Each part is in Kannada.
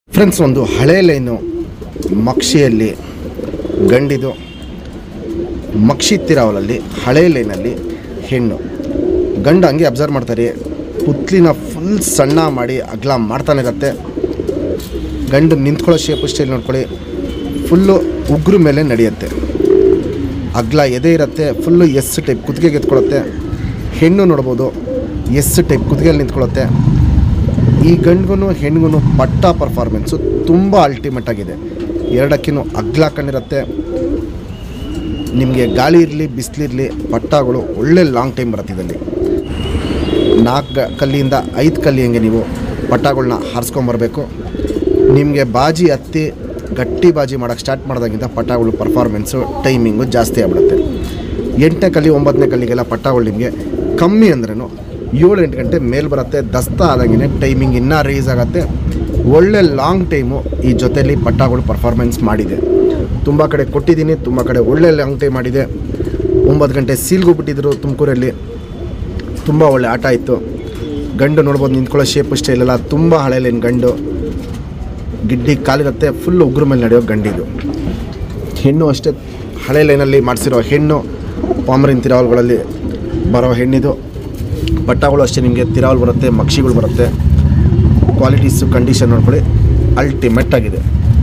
ಫ್ರೆಂಡ್ಸ್ ಒಂದು ಹಳೆ ಲೈನು ಮಕ್ಷಿಯಲ್ಲಿ ಗಂಡಿದು ಮಕ್ಷಿ ತಿರಾವಲಲ್ಲಿ ಹಳೆ ಲೈನಲ್ಲಿ ಹೆಣ್ಣು ಗಂಡು ಹಂಗೆ ಅಬ್ಸರ್ವ್ ಮಾಡ್ತಾರೆ ಪುತ್ಲಿನ ಫುಲ್ ಸಣ್ಣ ಮಾಡಿ ಅಗಲ ಮಾಡ್ತಾನೆ ಇರತ್ತೆ ಗಂಡು ನಿಂತ್ಕೊಳ್ಳೋ ಶೇಪ್ ಸ್ಟೈಲ್ ನೋಡ್ಕೊಳ್ಳಿ ಫುಲ್ಲು ಉಗ್ರ ಮೇಲೆ ನಡೆಯುತ್ತೆ ಅಗ್ಲ ಎದೆ ಇರುತ್ತೆ ಫುಲ್ಲು ಎಸ್ ಟೈಪ್ ಕುತ್ತಿಗೆಗೆ ಎತ್ಕೊಳ್ಳುತ್ತೆ ಹೆಣ್ಣು ನೋಡ್ಬೋದು ಎಸ್ ಟೈಪ್ ಕುತ್ತಿಗೆಯಲ್ಲಿ ನಿಂತ್ಕೊಳ್ಳುತ್ತೆ ಈ ಗಂಡಿಗೂ ಹೆಣ್ಣಿಗೂ ಪಟ್ಟ ಪರ್ಫಾರ್ಮೆನ್ಸು ತುಂಬ ಅಲ್ಟಿಮೇಟ್ ಆಗಿದೆ ಎರಡಕ್ಕಿನೂ ಅಗ್ಲ ಕಣ್ಣಿರುತ್ತೆ ನಿಮಗೆ ಗಾಳಿ ಇರಲಿ ಬಿಸಿಲಿರಲಿ ಪಟ್ಟಗಳು ಒಳ್ಳೆ ಲಾಂಗ್ ಟೈಮ್ ಬರುತ್ತೆ ಇದರಲ್ಲಿ ನಾಲ್ಕು ಕಲ್ಲಿಯಿಂದ ಐದು ಕಲ್ಲಿ ಹಂಗೆ ನೀವು ಪಟ್ಟಗಳನ್ನ ಹಾರಿಸ್ಕೊಂಬರ್ಬೇಕು ನಿಮಗೆ ಬಾಜಿ ಹತ್ತಿ ಗಟ್ಟಿ ಬಾಜಿ ಮಾಡೋಕ್ಕೆ ಸ್ಟಾರ್ಟ್ ಮಾಡಿದಾಗಿಂದ ಪಟ್ಟಗಳು ಪರ್ಫಾರ್ಮೆನ್ಸು ಟೈಮಿಂಗು ಜಾಸ್ತಿ ಆಗ್ಬಿಡುತ್ತೆ ಎಂಟನೇ ಕಲ್ಲಿ ಒಂಬತ್ತನೇ ಕಲ್ಲಿಗೆಲ್ಲ ಪಟ್ಟಗಳು ನಿಮಗೆ ಕಮ್ಮಿ ಅಂದ್ರೂ ಏಳು ಎಂಟು ಗಂಟೆ ಮೇಲೆ ಬರುತ್ತೆ ದಸ್ತ ಆದಂಗೆ ಟೈಮಿಂಗ್ ಇನ್ನೂ ರೇಸ್ ಆಗುತ್ತೆ ಒಳ್ಳೆ ಲಾಂಗ್ ಟೈಮು ಈ ಜೊತೆಲಿ ಪಟ್ಟಗಳು ಪರ್ಫಾರ್ಮೆನ್ಸ್ ಮಾಡಿದೆ ತುಂಬ ಕಡೆ ಕೊಟ್ಟಿದ್ದೀನಿ ತುಂಬ ಕಡೆ ಒಳ್ಳೆ ಲಾಂಗ್ ಟೈಮ್ ಮಾಡಿದೆ ಒಂಬತ್ತು ಗಂಟೆ ಸೀಲ್ಗೂ ಬಿಟ್ಟಿದ್ರು ತುಮಕೂರಲ್ಲಿ ತುಂಬ ಒಳ್ಳೆ ಆಟ ಇತ್ತು ಗಂಡು ನೋಡ್ಬೋದು ನಿಂತ್ಕೊಳ್ಳೋ ಶೇಪ್ ಸ್ಟೈಲೆಲ್ಲ ತುಂಬ ಹಳೆ ಲೈನ್ ಗಂಡು ಗಿಡ್ಡಿ ಕಾಲಿರುತ್ತೆ ಫುಲ್ ಉಗ್ರ ಮೇಲೆ ನಡೆಯೋ ಗಂಡಿದು ಹೆಣ್ಣು ಅಷ್ಟೇ ಹಳೆ ಲೈನಲ್ಲಿ ಮಾಡಿಸಿರೋ ಹೆಣ್ಣು ಪಾಮರಿನ್ ತಿರಾವಲ್ಗಳಲ್ಲಿ ಬರೋ ಹೆಣ್ಣಿದು ಬಟ್ಟಗಳು ಅಷ್ಟೇ ನಿಮಗೆ ತಿರಾವಲ್ ಬರುತ್ತೆ ಮಕ್ಷಿಗಳು ಬರುತ್ತೆ ಕ್ವಾಲಿಟೀಸು ಕಂಡೀಷನ್ ನೋಡ್ಕೊಳ್ಳಿ ಅಲ್ಟಿಮೇಟ್ ಆಗಿದೆ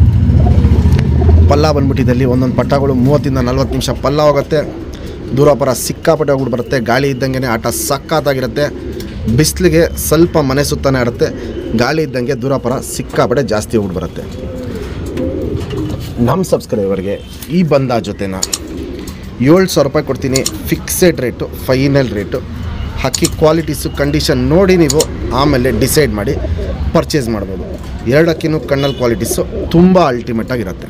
ಪಲ್ಲ ಬಂದ್ಬಿಟ್ಟಿದ್ದಲ್ಲಿ ಒಂದೊಂದು ಪಟ್ಟಗಳು ಮೂವತ್ತಿಂದ ನಲ್ವತ್ತು ನಿಮಿಷ ಪಲ್ಲ ಹೋಗುತ್ತೆ ದೂರಾಪರ ಸಿಕ್ಕಾಪಟ್ಟೆ ಹೋಗ್ಬಿಟ್ಟು ಬರುತ್ತೆ ಗಾಳಿ ಇದ್ದಂಗೆ ಆಟ ಸಖತ್ತಾಗಿರುತ್ತೆ ಬಿಸಿಲಿಗೆ ಸ್ವಲ್ಪ ಮನೆ ಸುತ್ತಾನೆ ಆಡುತ್ತೆ ಗಾಳಿ ಇದ್ದಂಗೆ ದೂರಾಪರ ಸಿಕ್ಕಾಪಟ್ಟೆ ಜಾಸ್ತಿ ಹೋಗ್ಬಿಟ್ಟು ಬರುತ್ತೆ ನಮ್ಮ ಸಬ್ಸ್ಕ್ರೈಬರ್ಗೆ ಈ ಬಂದ ಜೊತೆನ ಏಳು ಸಾವಿರ ರೂಪಾಯಿ ಕೊಡ್ತೀನಿ ಫಿಕ್ಸೆಡ್ ರೇಟು ಫೈನಲ್ ರೇಟು ಹಾಕಿ ಕ್ವಾಲಿಟೀಸು ಕಂಡೀಷನ್ ನೋಡಿ ನೀವು ಆಮೇಲೆ ಡಿಸೈಡ್ ಮಾಡಿ ಪರ್ಚೇಸ್ ಮಾಡ್ಬೋದು ಎರಡಕ್ಕಿನ್ನೂ ಕಣ್ಣಲ್ಲಿ ಕ್ವಾಲಿಟೀಸು ತುಂಬ ಅಲ್ಟಿಮೇಟ್ ಆಗಿರುತ್ತೆ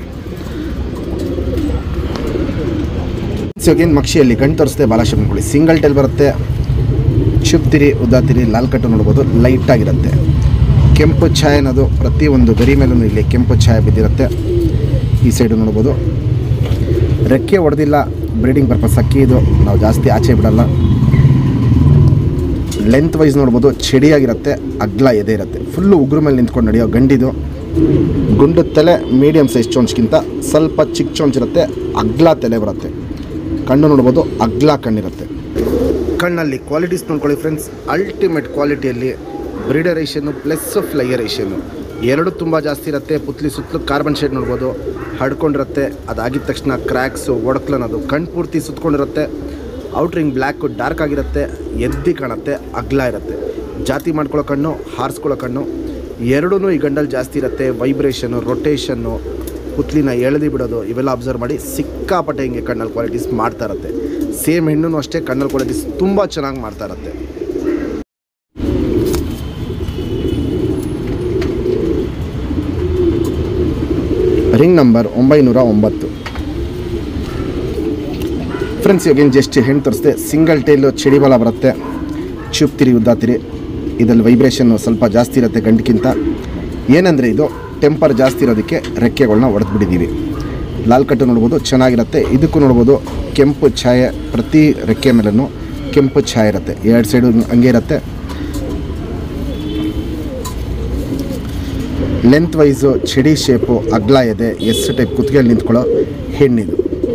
ಇವಾಗೇನು ಮಕ್ಷಿಯಲ್ಲಿ ಗಂಟು ತೋರಿಸ್ದೆ ಬಾಲಾಶ ಬಂದ್ಕೊಳ್ಳಿ ಸಿಂಗಲ್ ಟೈಲ್ ಬರುತ್ತೆ ಚುಪ್ತಿರಿ ಉದ್ದಾತಿರಿ ಲಾಲ್ ಕಟ್ಟು ನೋಡ್ಬೋದು ಲೈಟಾಗಿರುತ್ತೆ ಕೆಂಪು ಛಾಯೆ ಅನ್ನೋದು ಪ್ರತಿಯೊಂದು ಗರಿ ಮೇಲೂ ಇಲ್ಲಿ ಕೆಂಪು ಛಾಯೆ ಬಿದ್ದಿರುತ್ತೆ ಈ ಸೈಡು ನೋಡ್ಬೋದು ರೆಕ್ಕೆ ಹೊಡೆದಿಲ್ಲ ಬ್ರೀಡಿಂಗ್ ಪರ್ಪಸ್ ಅಕ್ಕಿ ಇದು ನಾವು ಜಾಸ್ತಿ ಆಚೆ ಬಿಡಲ್ಲ ಲೆಂತ್ ವೈಸ್ ನೋಡ್ಬೋದು ಚಡಿಯಾಗಿರುತ್ತೆ ಅಗ್ಲ ಎದೆ ಇರುತ್ತೆ ಫುಲ್ಲು ಉಗ್ರ ಮೇಲೆ ನಿಂತ್ಕೊಂಡು ನಡೆಯೋ ಗಂಡಿದು ಗುಂಡು ತಲೆ ಮೀಡಿಯಮ್ ಸೈಜ್ ಚೊಂಚ್ಗಿಂತ ಸ್ವಲ್ಪ ಚಿಕ್ಕ ಚೊಂಚಿರುತ್ತೆ ಅಗ್ಲ ತಲೆ ಬರುತ್ತೆ ಕಣ್ಣು ನೋಡ್ಬೋದು ಅಗ್ಲ ಕಣ್ಣಿರುತ್ತೆ ಕಣ್ಣಲ್ಲಿ ಕ್ವಾಲಿಟೀಸ್ ನೋಡ್ಕೊಳ್ಳಿ ಫ್ರೆಂಡ್ಸ್ ಅಲ್ಟಿಮೇಟ್ ಕ್ವಾಲಿಟಿಯಲ್ಲಿ ಬ್ರೀಡರೇಷನ್ನು ಪ್ಲಸ್ ಫ್ಲೈಯರೇಷನ್ನು ಎರಡು ತುಂಬ ಜಾಸ್ತಿ ಇರುತ್ತೆ ಪುತ್ಲಿ ಸುತ್ತಲೂ ಕಾರ್ಬನ್ ಶೇಡ್ ನೋಡ್ಬೋದು ಹಡ್ಕೊಂಡಿರುತ್ತೆ ಅದಾಗಿದ ತಕ್ಷಣ ಕ್ರ್ಯಾಕ್ಸು ಒಡಕ್ಲು ಅನ್ನೋದು ಕಣ್ಣು ಪೂರ್ತಿ ಸುತ್ಕೊಂಡಿರುತ್ತೆ ಔಟ್ರಿಂಗ್ ಬ್ಲ್ಯಾಕು ಡಾರ್ಕ್ ಆಗಿರುತ್ತೆ ಎದ್ದಿ ಕಾಣುತ್ತೆ ಅಗ್ಲ ಇರುತ್ತೆ ಜಾತಿ ಮಾಡ್ಕೊಳ್ಳೋ ಕಣ್ಣು ಹಾರಿಸ್ಕೊಳ್ಳೋ ಕಣ್ಣು ಎರಡೂ ಈ ಗಂಡಲ್ಲಿ ಜಾಸ್ತಿ ಇರುತ್ತೆ ವೈಬ್ರೇಷನ್ನು ರೊಟೇಷನ್ನು ಪುತ್ಲಿನ ಎಳೆದಿ ಬಿಡೋದು ಇವೆಲ್ಲ ಅಬ್ಸರ್ವ್ ಮಾಡಿ ಸಿಕ್ಕಾಪಟ್ಟೆ ಹಿಂಗೆ ಕಣ್ಣಲ್ಲಿ ಕ್ವಾಲಿಟೀಸ್ ಮಾಡ್ತಾ ಇರುತ್ತೆ ಸೇಮ್ ಹೆಣ್ಣು ಅಷ್ಟೇ ಕಣ್ಣಲ್ಲಿ ಕ್ವಾಲಿಟೀಸ್ ತುಂಬ ಚೆನ್ನಾಗಿ ಮಾಡ್ತಾ ಇರುತ್ತೆ ರಿಂಗ್ ನಂಬರ್ ಒಂಬೈನೂರ ಒಂಬತ್ತು ಫ್ರೆಂಡ್ಸ್ ಇವಾಗೇನು ಜಸ್ಟ್ ಹೆಣ್ಣು ತೋರಿಸ್ದೆ ಸಿಂಗಲ್ ಟೈಲು ಚಡಿಬಲ ಬರುತ್ತೆ ಚುಪ್ತಿರಿ ಉದ್ದಾತಿರಿ ಇದರಲ್ಲಿ ವೈಬ್ರೇಷನ್ನು ಸ್ವಲ್ಪ ಜಾಸ್ತಿ ಇರುತ್ತೆ ಗಂಡಕ್ಕಿಂತ ಏನಂದರೆ ಇದು ಟೆಂಪರ್ ಜಾಸ್ತಿ ಇರೋದಕ್ಕೆ ರೆಕ್ಕೆಗಳನ್ನ ಹೊಡೆದ್ಬಿಟ್ಟಿದ್ದೀವಿ ಲಾಲ್ ಕಟ್ಟು ನೋಡ್ಬೋದು ಚೆನ್ನಾಗಿರುತ್ತೆ ಇದಕ್ಕೂ ನೋಡ್ಬೋದು ಕೆಂಪು ಛಾಯೆ ಪ್ರತಿ ರೆಕ್ಕೆ ಮೇಲೂ ಕೆಂಪು ಛಾಯೆ ಇರುತ್ತೆ ಎರಡು ಸೈಡು ಹಂಗೆ ಇರುತ್ತೆ ಲೆಂತ್ ವೈಸು ಚಡಿ ಶೇಪು ಅಗ್ಲ ಇದೆ ಎಸ್ ಟೈಪ್ ಕುತ್ತಿಗೆಯಲ್ಲಿ ನಿಂತ್ಕೊಳ್ಳೋ ಹೆಣ್ಣಿದು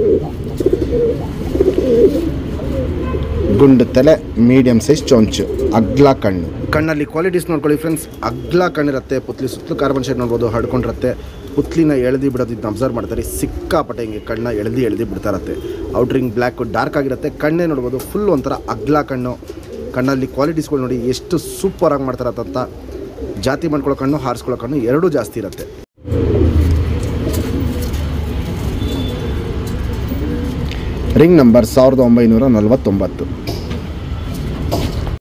ಗುಂಡು ತಲೆ ಮೀಡಿಯಮ್ ಸೈಜ್ ಚೊಂಚು ಅಗ್ಲ ಕಣ್ಣು ಕಣ್ಣಲ್ಲಿ ಕ್ವಾಲಿಟೀಸ್ ನೋಡ್ಕೊಳ್ಳಿ ಫ್ರೆಂಡ್ಸ್ ಅಗ್ಲ ಕಣ್ಣಿರುತ್ತೆ ಪುತ್ಲಿ ಸುತ್ತಲೂ ಕಾರ್ಬನ್ ಶೇಡ್ ನೋಡ್ಬೋದು ಹಡ್ಕೊಂಡಿರುತ್ತೆ ಪುತ್ಲಿನ ಎಳೆದಿ ಬಿಡೋದು ಇದನ್ನ ಅಬ್ಸರ್ವ್ ಮಾಡ್ತಾರೆ ಸಿಕ್ಕಾಪಟ್ಟೆ ಹಿಂಗೆ ಕಣ್ಣ ಎಳೆದಿ ಎಳೆದಿ ಬಿಡ್ತಾ ಇರುತ್ತೆ ಔಟ್ರಿಂಗ್ ಬ್ಲ್ಯಾಕ್ ಡಾರ್ಕ್ ಆಗಿರುತ್ತೆ ಕಣ್ಣೇ ನೋಡ್ಬೋದು ಫುಲ್ ಒಂಥರ ಅಗ್ಲ ಕಣ್ಣು ಕಣ್ಣಲ್ಲಿ ಕ್ವಾಲಿಟೀಸ್ಗಳು ನೋಡಿ ಎಷ್ಟು ಸೂಪರಾಗಿ ಮಾಡ್ತಾರತ್ತಂತ ಜಾತಿ ಮಾಡ್ಕೊಳ್ಳೋ ಕಣ್ಣು ಹಾರಿಸ್ಕೊಳ್ಳೋ ಕಣ್ಣು ಎರಡೂ ಜಾಸ್ತಿ ಇರುತ್ತೆ ರಿಂಗ್ ನಂಬರ್ ಸಾವಿರದ ಒಂಬೈನೂರ ನಲವತ್ತೊಂಬತ್ತು